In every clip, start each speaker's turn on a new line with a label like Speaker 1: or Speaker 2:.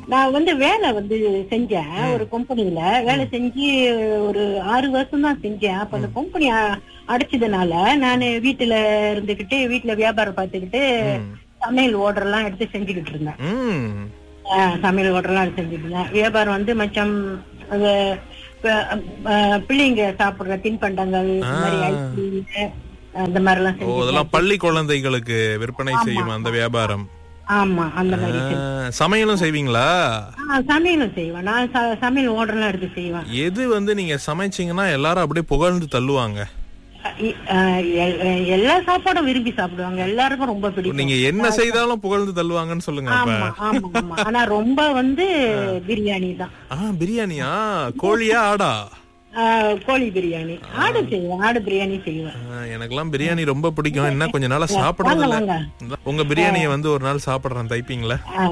Speaker 1: நான் வந்து வேலை வந்து செஞ்சேன் ஒரு கம்பெனில வேலை செஞ்சு ஒரு ஆறு வருஷம் தான் செஞ்சேன் அப்ப அந்த கம்பெனி அடைச்சதுனால நான் வீட்டுல இருந்துகிட்டு வீட்டுல வியாபாரம் பார்த்துக்கிட்டு சமையல் ஓர்டர் எல்லாம் எடுத்து செஞ்சுக்கிட்டு இருந்தேன்
Speaker 2: ம்
Speaker 1: ஆஹ் சமையல் ஓர்டர் எல்லாம் எடுத்து செஞ்சுட்டு இருந்தேன் வியாபாரம் வந்து மச்சம் அது, ப- அஹ் பிள்ளைங்க சாப்பிடுற தின்பண்டங்கள் இந்த மாதிரி ஐஸ்கிரீம் அந்த மாதிரி எல்லாம்
Speaker 2: ஓ
Speaker 1: செஞ்சு
Speaker 2: அதெல்லாம் பள்ளி குழந்தைகளுக்கு விற்பனை செய்யும் அந்த வியாபாரம்
Speaker 1: ஆமா அந்த மாதிரி
Speaker 2: ஆ, சமையலும் செய்வீங்களா
Speaker 1: ஆஹ் சமையலும் செய்வேன் நான் ச- சமையல் ஓர்டர் எல்லாம் எடுத்து செய்வேன்
Speaker 2: எது வந்து நீங்க சமைச்சீங்கன்னா எல்லாரும் அப்படியே புகழ்ந்து தள்ளுவாங்க
Speaker 1: இ- ஆஹ் எல்- எல்லா சாப்பாடும் விரும்பி சாப்பிடுவாங்க எல்லாருக்கும் ரொம்ப பிடிக்கும்
Speaker 2: நீங்க என்ன செய்தாலும் புகழ்ந்து தள்ளுவாங்கன்னு சொல்லுங்க அப்ப
Speaker 1: ஆமா ஆமா ஆமா ஆனா ரொம்ப வந்து பிரியாணி தான்
Speaker 2: ஆ பிரியாணியா கோழியா ஆடா
Speaker 1: ஆஹ் கோழி பிரியாணி ஆடு செய்வேன் ஆடு பிரியாணி செய்வேன்
Speaker 2: ஆ, எனக்கெல்லாம் பிரியாணி ரொம்ப பிடிக்கும் என்ன கொஞ்ச நாளா சாப்பிடறது
Speaker 1: வாங்க
Speaker 2: இல்ல
Speaker 1: வாங்க
Speaker 2: உங்க பிரியாணியை வந்து ஒரு நாள் சாப்பிடுறேன் தைப்பீங்களா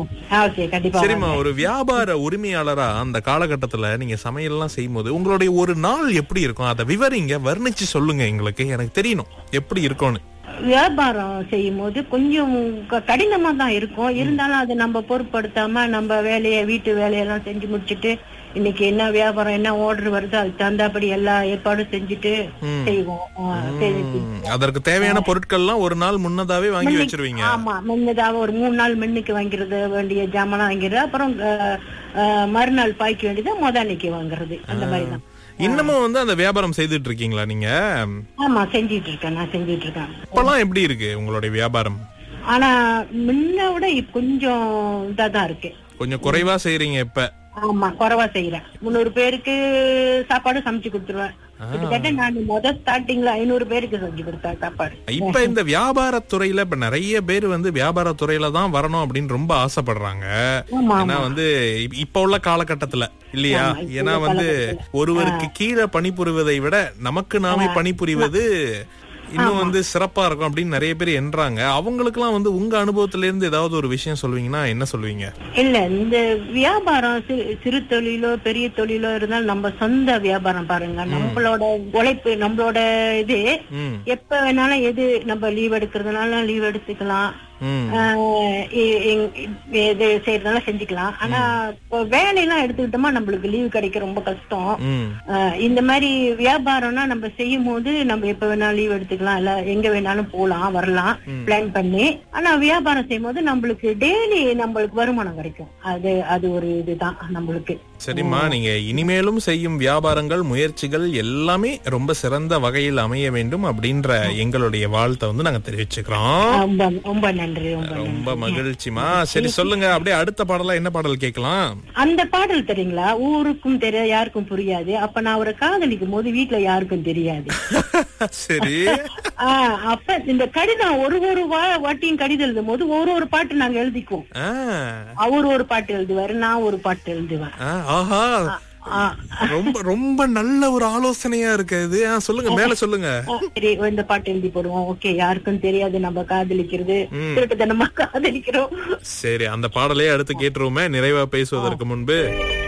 Speaker 1: ஓகே கண்டிப்பா
Speaker 2: சரிம்மா ஒரு வியாபார உரிமையாளரா அந்த காலகட்டத்துல நீங்க சமையல்லாம் செய்யும்போது உங்களுடைய ஒரு நாள் எப்படி இருக்கும் அதை விவரிங்க வர்ணிச்சு சொல்லுங்க எங்களுக்கு எனக்கு தெரியணும் எப்படி இருக்கும்னு
Speaker 1: வியாபாரம் செய்யும் போது கொஞ்சம் க- கடினமா தான் இருக்கும் இருந்தாலும் அதை நம்ம பொருட்படுத்தாம நம்ம வேலையை வீட்டு வேலையெல்லாம் செஞ்சு முடிச்சிட்டு இன்னைக்கு என்ன வியாபாரம் என்ன ஆர்டர் வருதோ அதுக்கு தகுந்தாபடி எல்லா ஏற்பாடும் செஞ்சுட்டு செய்வோம் ஆ, செஞ்சு-
Speaker 2: ம், அதற்கு தேவையான பொருட்கள்லாம் ஒரு நாள் முன்னதாவே வாங்கி வச்சிருவீங்க
Speaker 1: ஆமா முன்னதாக ஒரு மூணு நாள் முன்னுக்கு வாங்கிறது வேண்டிய ஜாமான் வாங்கிறது அப்புறம் அஹ், அஹ், மறுநாள் பாய்க்க வேண்டியது முத அன்னைக்கு வாங்குறது அந்த மாதிரி தான்
Speaker 2: இன்னமும் வந்து அந்த வியாபாரம் செய்துட்டு இருக்கீங்களா நீங்க
Speaker 1: ஆமா செஞ்சிட்டு இருக்கேன் நான் செஞ்சிட்டு இருக்கேன்
Speaker 2: இப்பெல்லாம் எப்படி இருக்கு உங்களுடைய வியாபாரம்
Speaker 1: ஆனா முன்ன விட இப்ப கொஞ்சம் இதா தான் இருக்கு
Speaker 2: கொஞ்சம் குறைவா செய்றீங்க இப்ப
Speaker 1: ஆமா குறைவா செய்யறேன் முந்நூறு பேருக்கு சாப்பாடு சமைச்சு கொடுத்துருவேன் கிட்டத்தட்ட நான் முத ஸ்டார்டிங்ல ஐநூறு பேருக்கு செஞ்சு கொடுத்தேன் சாப்பாடு
Speaker 2: இப்ப இந்த வியாபாரத்துறையில இப்ப நிறைய பேர் வந்து வியாபாரத்துறையில தான் வரணும் அப்படின்னு ரொம்ப ஆசைப்படுறாங்க
Speaker 1: ஆமா
Speaker 2: ஏன்னா வந்து இப்- இப்ப உள்ள காலகட்டத்துல இல்லையா ஏன்னா வந்து ஒருவருக்கு கீழே பணிபுரிவதை விட நமக்கு நாமே பணிபுரிவது இன்னும் வந்து சிறப்பா இருக்கும் அப்படின்னு நிறைய பேர் எண்றாங்க அவங்களுக்குலாம் வந்து உங்க அனுபவத்துல இருந்து ஏதாவது ஒரு விஷயம் சொல்லுவீங்கன்னா என்ன சொல்லுவீங்க
Speaker 1: இல்ல இந்த வியாபாரம் சி- சிறு தொழிலோ பெரிய தொழிலோ இருந்தாலும் நம்ம சொந்த வியாபாரம் பாருங்க நம்மளோட உழைப்பு நம்மளோட இது
Speaker 2: ம்
Speaker 1: எப்ப வேணாலும் எது நம்ம லீவ் எடுக்கிறதுனால லீவ் எடுத்துக்கலாம்
Speaker 2: ம்
Speaker 1: ஆஹ் எ- எங்- எது செய்யறதுனால செஞ்சுக்கலாம் ஆனா இப்போ வேலையெல்லாம் எடுத்துக்கிட்டோமா நம்மளுக்கு லீவ் கிடைக்க ரொம்ப கஷ்டம்
Speaker 2: ம்
Speaker 1: ஆஹ் இந்த மாதிரி வியாபாரம்னா நம்ம செய்யும் போது நம்ம எப்ப வேணாலும் லீவ் எடுத்துக்கலாம் இல்ல எங்க வேணாலும் போலாம் வரலாம் பிளான் பண்ணி ஆனா வியாபாரம் செய்யும் போது நம்மளுக்கு டெய்லி நம்மளுக்கு வருமானம் கிடைக்கும் அது அது ஒரு இதுதான் நம்மளுக்கு
Speaker 2: சரிம்மா நீங்க இனிமேலும் செய்யும் வியாபாரங்கள் முயற்சிகள் எல்லாமே ரொம்ப சிறந்த வகையில் அமைய வேண்டும் அப்படின்ற எங்களுடைய வாழ்த்தை வந்து நாங்க தெரிவிச்சுக்கிறோம்
Speaker 1: ரொம்ப ரொம்ப நன்றி ரொம்ப நன்றி
Speaker 2: ரொம்ப மகிழ்ச்சிமா சரி சொல்லுங்க அப்படியே அடுத்த பாடலா என்ன பாடல் கேட்கலாம்
Speaker 1: அந்த பாடல் தெரியுங்களா ஊருக்கும் தெரிய யாருக்கும் புரியாது அப்ப நான் அவரை காதலிக்கும் போது வீட்டுல யாருக்கும் தெரியாது
Speaker 2: சரி
Speaker 1: ஆஹ் அப்ப இந்த கடிதம் ஒரு ஒரு வா- வாட்டியும் கடிதம் எழுதும் போது ஒரு ஒரு பாட்டு நாங்க எழுதிக்குவோம்
Speaker 2: ஆ,
Speaker 1: அவர் ஒரு பாட்டு எழுதுவாரு நான் ஒரு பாட்டு எழுதுவேன்
Speaker 2: ஆ, ஆஹா
Speaker 1: ஆஹ்
Speaker 2: ரொம்ப ரொம்ப நல்ல ஒரு ஆலோசனையா இருக்கு இது ஆ, சொல்லுங்க மேல சொல்லுங்க
Speaker 1: சரி இந்த பாட்டு எழுதி போடுவோம் ஓகே யாருக்கும் தெரியாது நம்ம காதலிக்கிறது திருட்டுத்தனமா காதலிக்கிறோம்
Speaker 2: சரி அந்த பாடலே அடுத்து கேட்டுருவோமே நிறைவா பேசுவதற்கு முன்பு